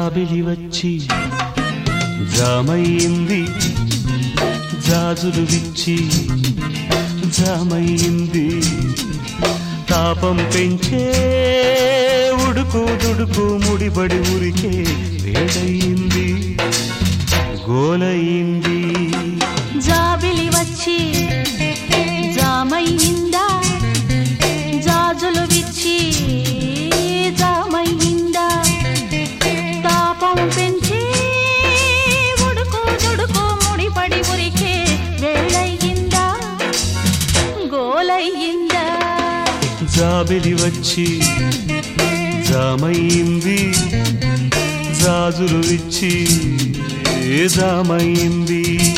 జాబిలి వచ్చి జామయింది జాజులు విచ్చి జామయింది తాపం పెంచే ఉడుకు దుడుకు ముడిబడి ఉరికే వేడయింది గోలయింది జాబిలి వచ్చి జామయ్యిందా జాజులు విచ్చి జామయ్యిందా తాపం పెంచి ఉడుకు దుడుకు ముడిపడి ఉరికే వేళయ్యిందా గోలయ్యిందా జాబిలి వచ్చి జామయింది జాజులు విచ్చి జామయింది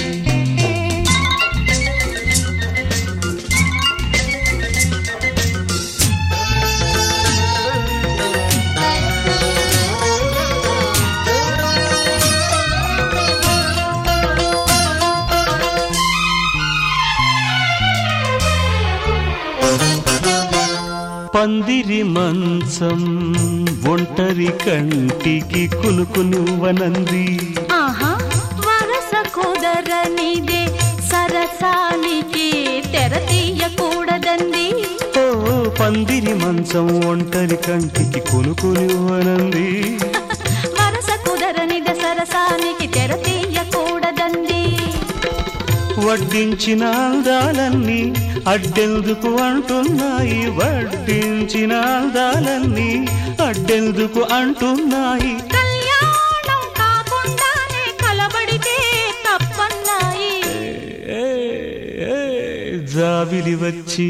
పందిరి మంచం ఒంటరి కంటికి కునుకునువనంది ఆహా వరస కుదరనిదే సరసానికి తెర తీయకూడదండి ఓ పందిరి మంచం ఒంటరి కంటికి కునుకునువనంది వరస కుదరనిదే సరసానికి తెర తీయకూడదండి వడ్డించిన అందాలన్నీ అడ్డెందుకు అంటున్నాయి వడ్డించిన అందాలన్నీ అడ్డెందుకు అంటున్నాయి కళ్యాణం కాకుండానే కలబడితే తప్పన్నాయి ఏ, ఏ, జాబిలి వచ్చి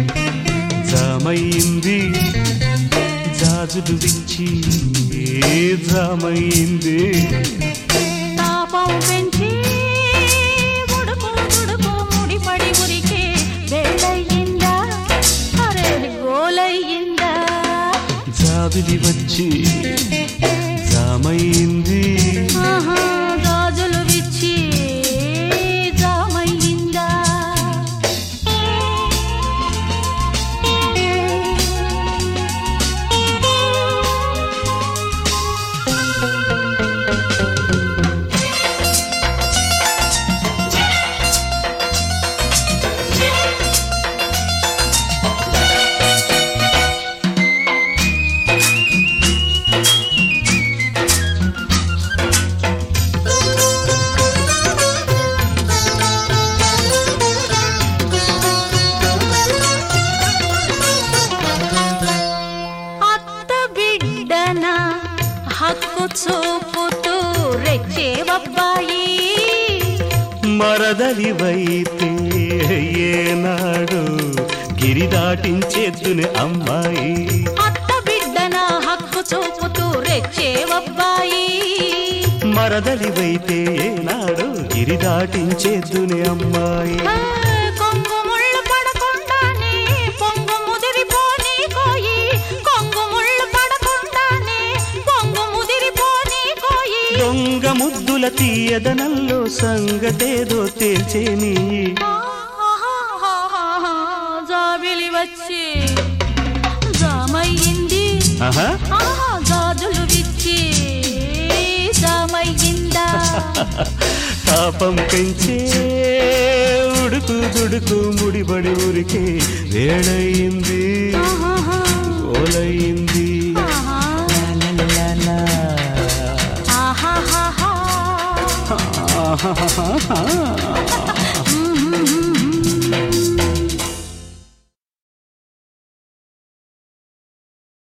జామయింది జాజులు విచ్చి ఏ జామయింది తాపం పెంచి ఉడుకు దుడుకు ముడిపడి ఉరికే వేళయ్యిందా అరే గోలయ్యిందా జాబిలి వచ్చి జామయింది ఆహా, గాజులు విచ్చి జామయ్యిందా అత్త బిడ్డన హక్కు చూపుతూ రెచ్చేవబ్బాయి మరదలివైతే ఏనాడు గిరి దాటించేద్దుని అమ్మాయి అత్త బిడ్డన హక్కు చూపుతూ రెచ్చేవబ్బాయి మరదలివైతే ఏనాడు గిరి దాటించేద్దుని అమ్మాయి ఆ, కొంగు ముళ్ళు పడకుండానే పొంగు ముదిరిపోని కోయి కొంగు ముళ్ళు పడకుండానే పొంగు ముదిరిపోని కోయి దొంగ ముద్దుల తీయదనంలో సంగతేదో తేల్చేని ఆహాహాహాహా, జాబిలి వచ్చి జామయ్యింది ఆహా ఆహా గాజులు విచ్చి జామయ్యిందా తాపం పెంచే ఉడుకు దుడుకు ముడిబడి ఊరికే వేడయింది ఆహాహా, ఓలయింది ఆహా, లాలాలాలా. ఆహాహాహా. ఆహాహాహా. మ్మ్, మ్మ్,